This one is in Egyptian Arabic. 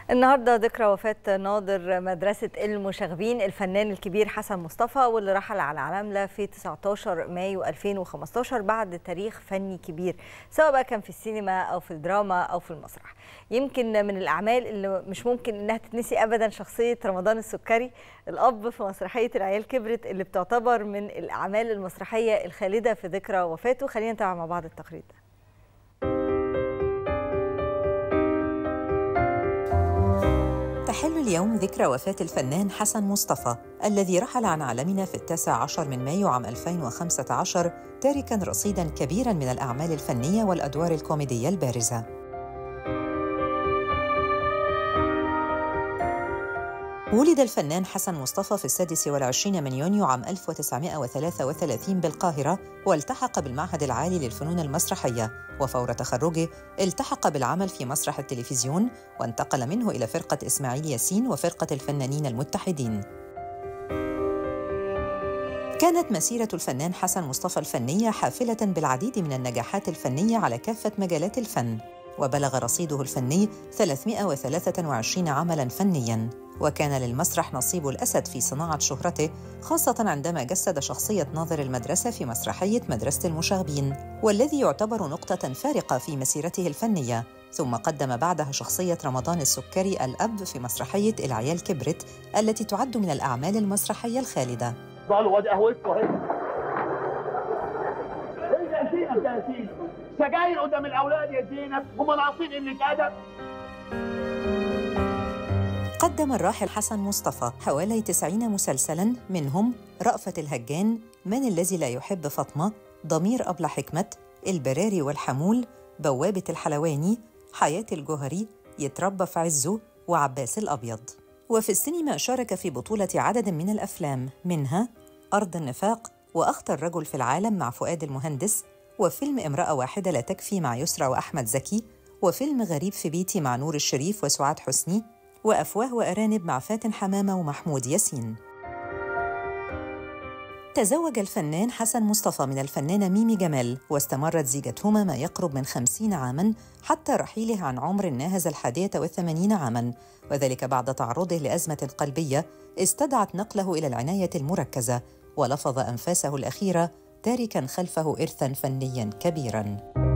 النهارده ذكرى وفاة ناظر مدرسة المشاغبين الفنان الكبير حسن مصطفى واللي رحل على العلاملة في 19 مايو 2015 بعد تاريخ فني كبير سواء بقى كان في السينما أو في الدراما أو في المسرح يمكن من الأعمال اللي مش ممكن إنها تتنسي أبدا شخصية رمضان السكري الأب في مسرحية العيال كبرت اللي بتعتبر من الأعمال المسرحية الخالدة في ذكرى وفاته خلينا نتابع مع بعض التقرير ده تحل اليوم ذكرى وفاة الفنان حسن مصطفى الذي رحل عن عالمنا في التاسع عشر من مايو عام 2015 تاركا رصيدا كبيرا من الأعمال الفنية والأدوار الكوميدية البارزة ولد الفنان حسن مصطفى في السادس والعشرين من يونيو عام 1933 بالقاهرة والتحق بالمعهد العالي للفنون المسرحية وفور تخرجه التحق بالعمل في مسرح التلفزيون وانتقل منه إلى فرقة إسماعيل ياسين وفرقة الفنانين المتحدين كانت مسيرة الفنان حسن مصطفى الفنية حافلة بالعديد من النجاحات الفنية على كافة مجالات الفن وبلغ رصيده الفني 323 عملاً فنياً وكان للمسرح نصيب الأسد في صناعة شهرته خاصة عندما جسد شخصية ناظر المدرسة في مسرحية مدرسة المشاغبين والذي يعتبر نقطة فارقة في مسيرته الفنية ثم قدم بعدها شخصية رمضان السكري الأب في مسرحية العيال كبرت التي تعد من الأعمال المسرحية الخالدة ضلوا وادي قهوتكم اهي ايه يا زينب يا زينب سجاير قدام الاولاد يا زينب هم ناقصين قله ادب قدم الراحل حسن مصطفى حوالي 90 مسلسلاً منهم رأفت الهجان من الذي لا يحب فاطمة ضمير أبلة حكمة البراري والحمول بوابة الحلواني حياة الجوهري يتربى في عزه وعباس الأبيض وفي السينما شارك في بطولة عدد من الأفلام منها أرض النفاق وأخطر رجل في العالم مع فؤاد المهندس وفيلم امرأة واحدة لا تكفي مع يسرى وأحمد زكي وفيلم غريب في بيتي مع نور الشريف وسعاد حسني وأفواه وأرانب مع فاتن حمامة ومحمود ياسين تزوج الفنان حسن مصطفى من الفنانة ميمي جمال واستمرت زيجتهما ما يقرب من خمسين عاماً حتى رحيله عن عمر ناهز الحادية والثمانين عاماً وذلك بعد تعرضه لأزمة قلبية استدعت نقله إلى العناية المركزة ولفظ أنفاسه الأخيرة تاركاً خلفه إرثاً فنياً كبيراً